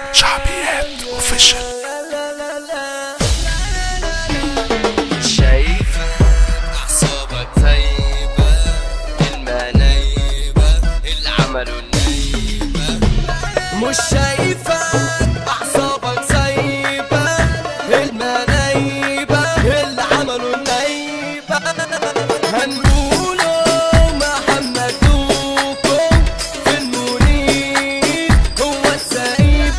شعبيات اوفيشال شايفة أعصابك طيبة المنايبة اللي عملوا النايبة مش شايفك أعصابك سايبة المنايبة اللي عملوا النايبة هنقولوا محمد دوكو في المنيب هو السايب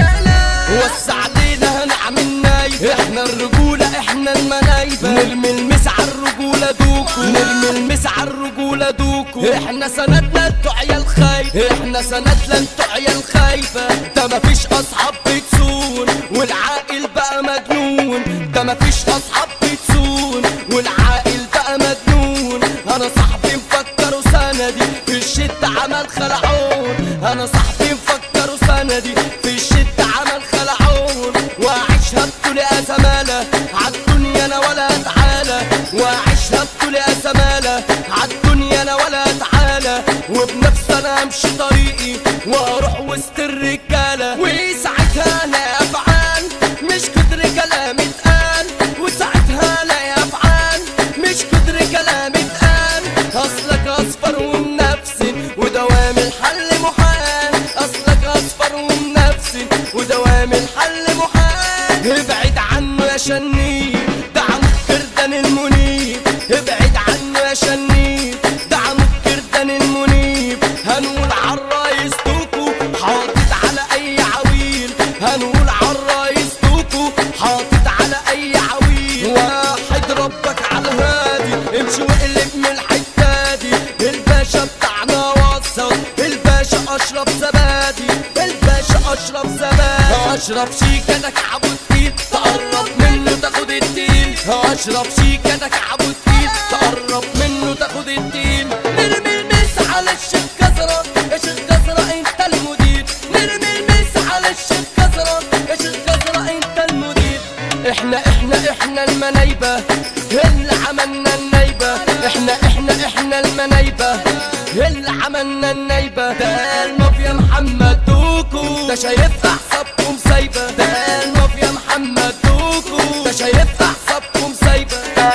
يلا وسع علينا هنعمل نايب احنا الرجولة احنا المنايبة نرمي المس على الرجولة دوكو نرمي المس على الرجولة دوكو احنا سندنا انتوا عيال خايبة احنا سندنا انتوا عيال خايبة ده مفيش اصحاب بتسون والعاقل بقى مجنون ده مفيش اصحاب بتسون والعاقل بقى مجنون انا صاحبي مفكره سندي في الشدة عمل خلعون انا صاحبي مفكره سندي في الشدة عمل خلعون واعيشها بطول زمالة عالدنيا انا ولا تعالى واعيشها بطول زمالة عالدنيا انا ولا تعالى وبنفسي انا امشي طريقي واروح وسط الرجالة وساعتها لا افعال مش كتر كلام اتقال وساعتها لا افعال مش كتر كلام اتقال اصلك اصفر ومنفسي ودوام الحل محال اصلك اصفر ومنفسي ودوام الحل محال ابعد عنه يا شنيب ده عمود كردان المنيب ابعد عنه يا شنيب ده عمود كردان المنيب هنقول عالرايس توكو حاطط على اي عويل هنقول عالرايس توكو حاطط على اي عويل واحد ربك على الهادي امشي واقلب من الحته دي الباشا بتاعنا وصل الباشا اشرف زبادي الباشا اشرف زبادي اشرف شيكا ده كعبه تقيل تقرب منه تاخد التيل اشرف شيكا ده كعبه تقيل تقرب منه تاخد التيل نرمي المس على الشيخ كسرة يا شيخ كسرة انت المدير نرمي المس على الشيخ كسرة يا شيخ كسرة انت المدير احنا احنا احنا المنايبة اللي عملنا النايبة احنا احنا احنا المنايبة اللي عملنا النايبة ده المافيا محمد دوكو ده شايف احسابكم سايبة ده المافيا محمد دوكو ده شايف احسابكم سايبة ده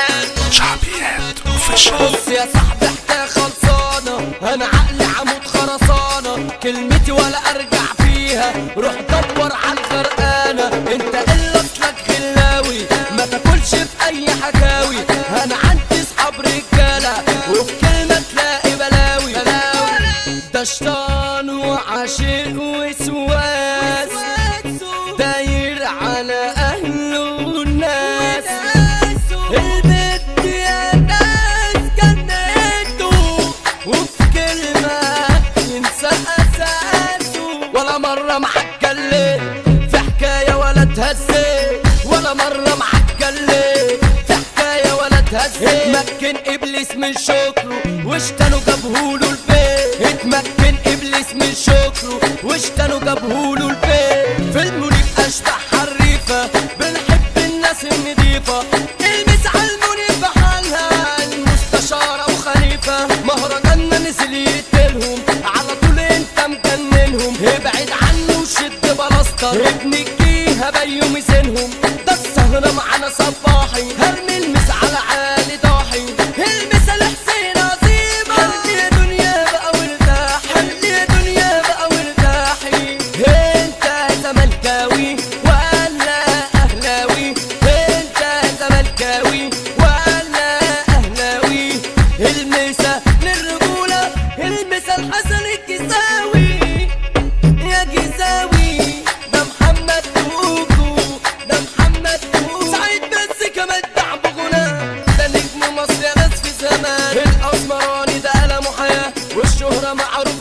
شعبيات اوفيشال بص يا صاحبي حكاية خلصانة أنا عقلي عمود خرسانة كلمتي ولا أرجع فيها روح دور على الغرقانة أنت إلا أصلك غلاوي ما تاكلش في أي حكاوي أنا عندي صحاب رجالة وفي كلمة تلاقي بلاوي ده شيطان وعاشق وسواس داير على أهله والناس البت يا ناس جنيته وفي كلمة ينسى أساسه ولا مرة معاك كليت في حكاية ولا تهزيت ولا مرة معاك كليت في حكاية ولا تهزيت اتمكن إبليس من شكره واشتنوا جابهوله البيت اتمكن إبليس من شكره واشتنوا جابهوله البيت في المنيب أشبح حريفة بنحب الناس النضيفة المس على المنيب بحالها المستشارة وخليفة مهرجاننا نزل يقتلهم على طول انت مجننهم ابعد عنه وشد بلاستر ابن الجيهة بيو ميزانهم ده السهرة معانا صباحي هرمي المس على عالي ضاحي المس لحسين عظيمة خلي يا دنيا بقى وارتاحي خلي يا دنيا بقى وارتاحي انت زملكاوي ولا اهلاوي انت زملكاوي ولا اهلاوي المسا للرجولة المسا الحسن الجزاوي يا جزاوي ده محمد توكو ده محمد توكو سعيد بس كمان تعب غنى ده نجم مصر يا ناس في زمان الاسمراني ده قلمه حياة والشهرة معروفة